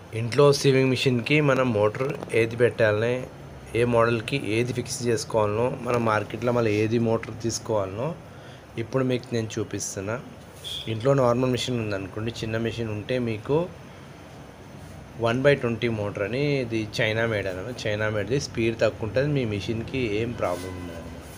ఇంట్లో సీవింగ్ మిషన్కి మనం మోటార్ ఏది పెట్టాలనే ఏ మోడల్కి ఏది ఫిక్స్ చేసుకోవాలనో మనం మార్కెట్లో మళ్ళీ ఏది మోటార్ తీసుకోవాలనో ఇప్పుడు మీకు నేను చూపిస్తున్నా ఇంట్లో నార్మల్ మిషన్ ఉందనుకోండి చిన్న మిషన్ ఉంటే మీకు వన్ బై ట్వంటీ మోటార్ అని ఇది చైనా మేడ్ అనమాట చైనా మేడ్ది స్పీడ్ తక్కువ ఉంటుంది మీ మిషన్కి ఏం ప్రాబ్లం ఉండదు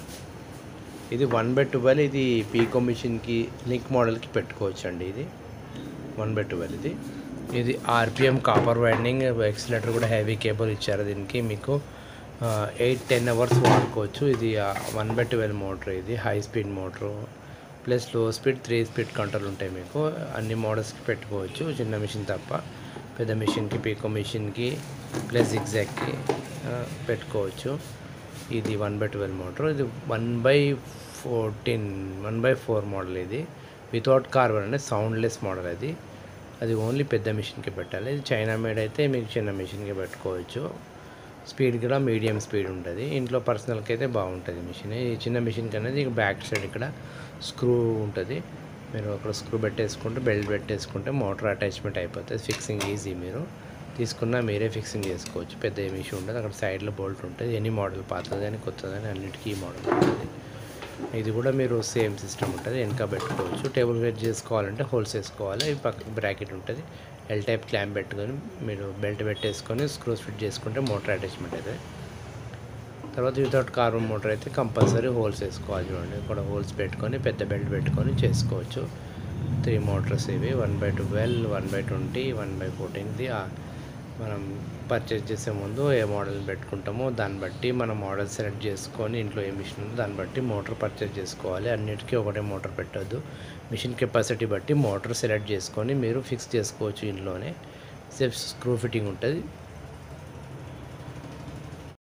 ఇది వన్ బై ట్వెల్వ్ ఇది పీకో మిషన్కి లింక్ మోడల్కి పెట్టుకోవచ్చు అండి ఇది వన్ బై ట్వెల్వ్ ఇది ఇది ఆర్పిఎం కాపర్ వైండింగ్ ఎక్సిలేటర్ కూడా హెవీ కేబుల్ ఇచ్చారు దీనికి మీకు ఎయిట్ టెన్ అవర్స్ వాడుకోవచ్చు ఇది వన్ బై ట్వెల్వ్ మోటార్ ఇది high speed motor plus low speed three speed control ఉంటాయి మీకు అన్ని మోడల్స్కి పెట్టుకోవచ్చు చిన్న మిషన్ తప్ప పెద్ద మిషన్కి పీకో మిషన్కి ప్లస్ ఎగ్జాక్ట్కి పెట్టుకోవచ్చు ఇది వన్ బై ట్వెల్వ్ మోటార్ ఇది one by fourteen one by four model ఇది వితౌట్ కార్బన్ అంటే సౌండ్లెస్ మోడల్ అది అది ఓన్లీ పెద్ద మిషన్కి పెట్టాలి ఇది చైనా మేడ్ అయితే మీకు చిన్న మిషన్కి పెట్టుకోవచ్చు స్పీడ్ కూడా మీడియం స్పీడ్ ఉంటుంది ఇంట్లో పర్సనల్కి అయితే బాగుంటుంది మిషన్ ఈ చిన్న మిషన్కి అనేది బ్యాక్ సైడ్ ఇక్కడ స్క్రూ ఉంటుంది మీరు అక్కడ స్క్రూ పెట్టేసుకుంటే బెల్ట్ పెట్టేసుకుంటే మోటార్ అటాచ్మెంట్ అయిపోతుంది ఫిక్సింగ్ ఈజీ మీరు తీసుకున్నా మీరే ఫిక్సింగ్ చేసుకోవచ్చు పెద్ద ఏమి ఇష్యూ ఉంటుంది అక్కడ సైడ్లో బోల్ట్ ఉంటుంది ఎనీ మోడల్ పాతది అని కొత్తది అని అన్నిటికీ ఈ మోడల్ ఉంటుంది ఇది కూడా మీరు సేమ్ సిస్టమ్ ఉంటుంది వెనక పెట్టుకోవచ్చు టేబుల్ వెయిట్ చేసుకోవాలంటే హోల్స్ వేసుకోవాలి ఈ పక్క బ్రాకెట్ ఉంటుంది ఎల్ టైప్ క్లాంప్ పెట్టుకొని మీరు బెల్ట్ పెట్టేసుకొని స్క్రూస్ ఫిట్ చేసుకుంటే మోటార్ అటాచ్మెంట్ అవుతుంది తర్వాత వితౌట్ కార్బన్ మోటార్ అయితే కంపల్సరీ హోల్స్ వేసుకోవాలి చూడండి ఇక్కడ హోల్స్ పెట్టుకొని పెద్ద బెల్ట్ పెట్టుకొని చేసుకోవచ్చు త్రీ మోటార్స్ ఇవి one by twelve one by twenty one by ఫోర్టీన్ది మనం పర్చేజ్ చేసే ముందు ఏ మోడల్ పెట్టుకుంటామో దాన్ని బట్టి మనం మోడల్ సెలెక్ట్ చేసుకొని ఇంట్లో ఏ మిషన్ ఉందో దాన్ని బట్టి మోటార్ పర్చేజ్ చేసుకోవాలి అన్నిటికీ ఒకటే మోటార్ పెట్టొద్దు మిషన్ కెపాసిటీ బట్టి మోటార్ సెలెక్ట్ చేసుకొని మీరు ఫిక్స్ చేసుకోవచ్చు ఇంట్లోనే సేఫ్ స్క్రూ ఫిట్టింగ్ ఉంటుంది